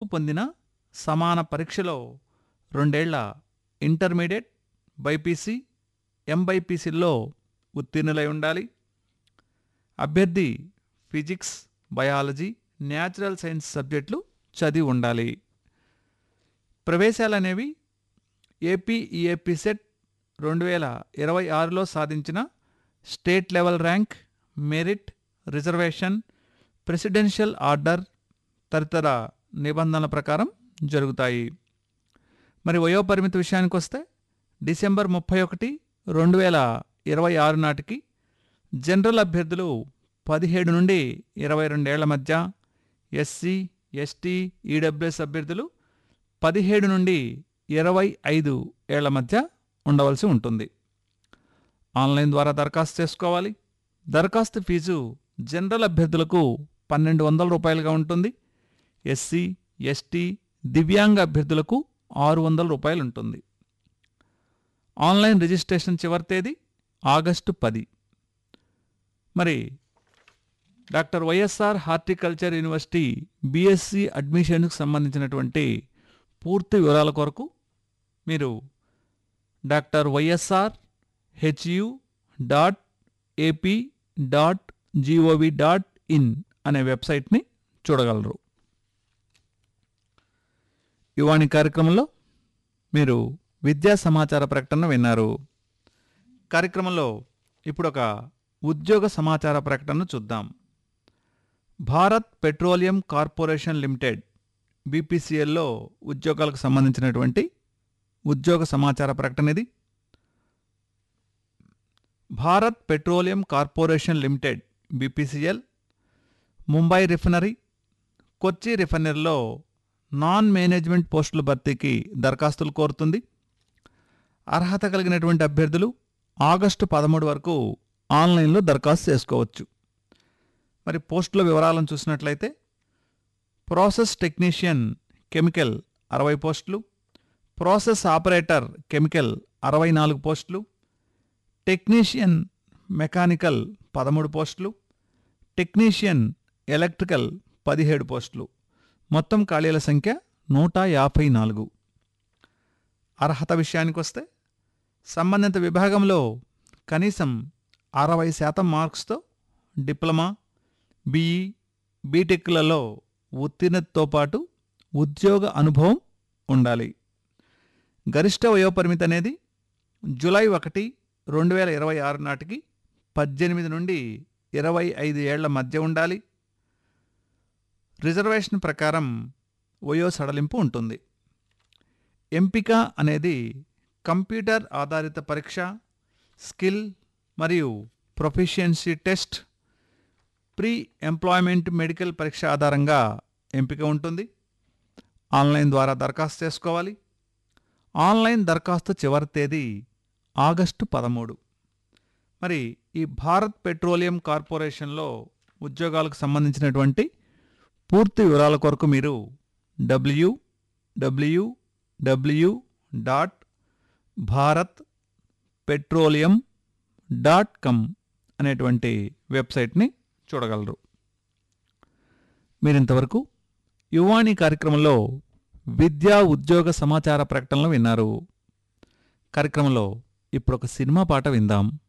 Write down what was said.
పొందిన సమాన పరీక్షలో రెండేళ్ల ఇంటర్మీడియట్ బైపీసీ ఎంబైపీసీల్లో ఉత్తీర్ణులై ఉండాలి అభ్యర్థి ఫిజిక్స్ బయాలజీ న్యాచురల్ సైన్స్ సబ్జెక్టులు చదివి ఉండాలి ప్రవేశాలు అనేవి ఏపీ ఈఏపీ సెట్ రెండు వేల ఇరవై ఆరులో సాధించిన state level rank merit reservation presidential order తదితర నిబంధనల ప్రకారం జరుగుతాయి మరి వయోపరిమితి విషయానికి వస్తే డిసెంబర్ ముప్పై ఒకటి రెండు వేల ఇరవై ఆరు నాటికి జనరల్ అభ్యర్థులు పదిహేడు నుండి ఇరవై రెండేళ్ల మధ్య ఎస్సీ ఎస్టీ ఈడబ్ల్యూఎస్ అభ్యర్థులు పదిహేడు నుండి ఇరవై ఐదు ఏళ్ల మధ్య ఉండవలసి ఉంటుంది ఆన్లైన్ ద్వారా దరఖాస్తు చేసుకోవాలి దరఖాస్తు ఫీజు జనరల్ అభ్యర్థులకు పన్నెండు వందల రూపాయలుగా ఉంటుంది ఎస్సీ ఎస్టీ దివ్యాంగ అభ్యర్థులకు ఆరు వందల రూపాయలు ఉంటుంది ఆన్లైన్ రిజిస్ట్రేషన్ చివరి తేదీ ఆగస్టు పది మరి doctor YSR horticulture university BSc అడ్మిషన్కు సంబంధించినటువంటి పూర్తి వివరాల కొరకు మీరు doctor YSR HU dot AP dot GOV dot in అనే వెబ్సైట్ని చూడగలరు యువాణి కార్యక్రమంలో మీరు విద్యా సమాచార ప్రకటన విన్నారు కార్యక్రమంలో ఇప్పుడు ఒక ఉద్యోగ సమాచార ప్రకటనను చూద్దాం భారత్ పెట్రోలియం కార్పొరేషన్ లిమిటెడ్ బీపీసీఎల్లో ఉద్యోగాలకు సంబంధించినటువంటి ఉద్యోగ సమాచార ప్రకటన ఇది Bharat petroleum corporation limited BPCL Mumbai refinery Kochi రిఫైనరీలో నాన్ మేనేజ్మెంట్ పోస్టుల భర్తీకి దరఖాస్తులు కోరుతుంది అర్హత కలిగినటువంటి అభ్యర్థులు ఆగస్టు పదమూడు వరకు ఆన్లైన్లో దరఖాస్తు చేసుకోవచ్చు మరి పోస్టుల వివరాలను చూసినట్లయితే ప్రాసెస్ టెక్నీషియన్ కెమికల్ అరవై పోస్టులు ప్రాసెస్ ఆపరేటర్ కెమికల్ అరవై నాలుగు పోస్టులు టెక్నీషియన్ మెకానికల్ పదమూడు పోస్టులు టెక్నీషియన్ ఎలక్ట్రికల్ పదిహేడు పోస్టులు మొత్తం ఖాళీల సంఖ్య నూట యాభై నాలుగు అర్హత విషయానికి వస్తే సంబంధిత విభాగంలో కనీసం అరవై శాతం మార్క్స్తో డిప్లొమా బీఈ బీటెక్లలో ఉత్తీర్ణతతో పాటు ఉద్యోగ అనుభవం ఉండాలి గరిష్ట వయోపరిమితి అనేది జూలై ఒకటి రెండు వేల ఇరవై ఆరు నాటికి పద్దెనిమిది నుండి ఇరవై ఐదు ఏళ్ల మధ్య ఉండాలి రిజర్వేషన్ ప్రకారం వయో సడలింపు ఉంటుంది ఎంపిక అనేది కంప్యూటర్ ఆధారిత పరీక్ష స్కిల్ మరియు proficiency test pre employment medical పరీక్ష ఆధారంగా ఎంపిక ఉంటుంది ఆన్లైన్ ద్వారా దరఖాస్తు చేసుకోవాలి ఆన్లైన్ దరఖాస్తు చివరి తేదీ ఆగస్టు పదమూడు మరి ఈ భారత్ పెట్రోలియం కార్పొరేషన్లో ఉద్యోగాలకు సంబంధించినటువంటి పూర్తి వివరాల కొరకు మీరు W W W dot Bharat petroleum dot com అనేటువంటి వెబ్సైట్ని చూడగలరు మీరింతవరకు యువాణి కార్యక్రమంలో విద్యా ఉద్యోగ సమాచార ప్రకటనలు విన్నారు కార్యక్రమంలో ఇప్పుడు ఒక సినిమా పాట విందాం